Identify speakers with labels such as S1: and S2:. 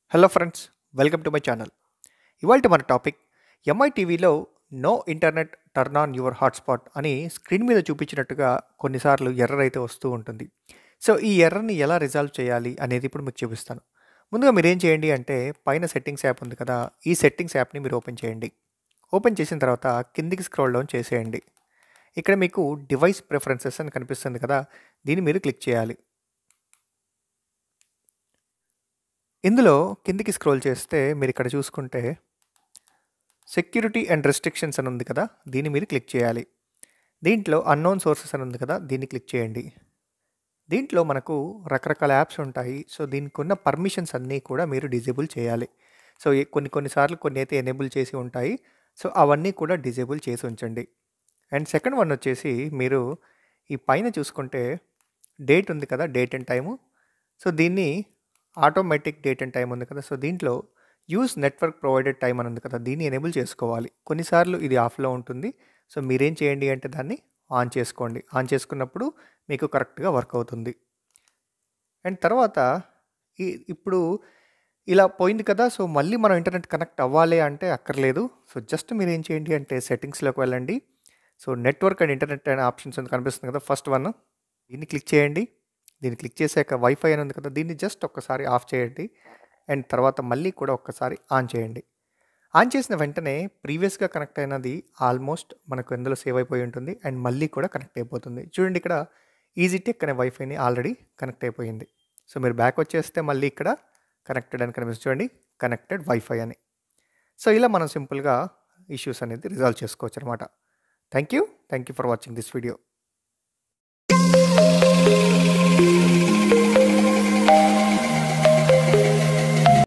S1: hello friends welcome to my channel ఇవాళ మన topic MI టీవీలో no internet turn on your hotspot అని screen మీద చూపించినట్టుగా కొన్నిసార్లు ఎర్రర్ అయితే వస్తూ ఉంటుంది సో ఈ ఎర్రర్ని ఎలా రిజాల్వ్ చేయాలి అనేది ఇప్పుడు మీకు చూపిస్తాను ముందుగా మీరు ఏం చేయండి అంటే పైన సెట్టింగ్స్ యాప్ ఉంది కదా ఈ సెట్టింగ్స్ యాప్ని మీరు ఓపెన్ చేయండి ఓపెన్ చేసిన తర్వాత కిందికి స్క్రోల్ డౌన్ చేసేయండి ఇక్కడ మీకు డివైస్ ప్రిఫరెన్సెస్ అని కనిపిస్తుంది కదా దీన్ని మీరు క్లిక్ చేయాలి ఇందులో కిందికి స్క్రోల్ చేస్తే మీరు ఇక్కడ చూసుకుంటే సెక్యూరిటీ అండ్ రెస్ట్రిక్షన్స్ అని ఉంది కదా దీన్ని మీరు క్లిక్ చేయాలి దీంట్లో అన్నోన్ సోర్సెస్ అని ఉంది కదా దీన్ని క్లిక్ చేయండి దీంట్లో మనకు రకరకాల యాప్స్ ఉంటాయి సో దీనికి ఉన్న పర్మిషన్స్ అన్నీ కూడా మీరు డిజేబుల్ చేయాలి సో ఏ- కొన్ని కొన్నిసార్లు కొన్ని అయితే ఎనేబుల్ చేసి ఉంటాయి సో అవన్నీ కూడా డిజేబుల్ చేసి ఉంచండి అండ్ సెకండ్ వన్ వచ్చేసి మీరు ఈ పైన చూసుకుంటే డేట్ ఉంది కదా డేట్ అండ్ టైము సో దీన్ని ఆటోమేటిక్ డేట్ అండ్ టైం ఉంది కదా సో దీంట్లో యూస్ నెట్వర్క్ ప్రొవైడెడ్ టైం అని ఉంది కదా దీన్ని ఎనేబుల్ చేసుకోవాలి కొన్నిసార్లు ఇది ఆఫ్లో ఉంటుంది సో మీరేం చేయండి అంటే దాన్ని ఆన్ చేసుకోండి ఆన్ చేసుకున్నప్పుడు మీకు కరెక్ట్గా వర్క్ అవుతుంది అండ్ తర్వాత ఈ ఇప్పుడు ఇలా పోయింది కదా సో మళ్ళీ మనం ఇంటర్నెట్ కనెక్ట్ అవ్వాలి అంటే అక్కర్లేదు సో జస్ట్ మీరు ఏం చేయండి అంటే సెట్టింగ్స్లోకి వెళ్ళండి సో నెట్వర్క్ అండ్ ఇంటర్నెట్ అనే ఆప్షన్స్ అని కనిపిస్తుంది కదా ఫస్ట్ వన్ దీన్ని క్లిక్ చేయండి దీన్ని క్లిక్ చేశాక వైఫై అని ఉంది కదా దీన్ని జస్ట్ ఒక్కసారి ఆఫ్ చేయండి అండ్ తర్వాత మళ్ళీ కూడా ఒక్కసారి ఆన్ చేయండి ఆన్ చేసిన వెంటనే ప్రీవియస్గా కనెక్ట్ అయినది ఆల్మోస్ట్ మనకు ఎందులో సేవ్ అయిపోయి ఉంటుంది అండ్ మళ్ళీ కూడా కనెక్ట్ అయిపోతుంది చూడండి ఇక్కడ ఈజీ టెక్ అనే వైఫైని ఆల్రెడీ కనెక్ట్ అయిపోయింది సో మీరు బ్యాక్ వచ్చేస్తే మళ్ళీ ఇక్కడ కనెక్టెడ్ అని కనిపిస్తుంది చూడండి కనెక్టెడ్ వైఫై అని సో ఇలా మనం సింపుల్గా ఇష్యూస్ అనేది రిజాల్వ్ చేసుకోవచ్చు అనమాట thank you thank you for watching this video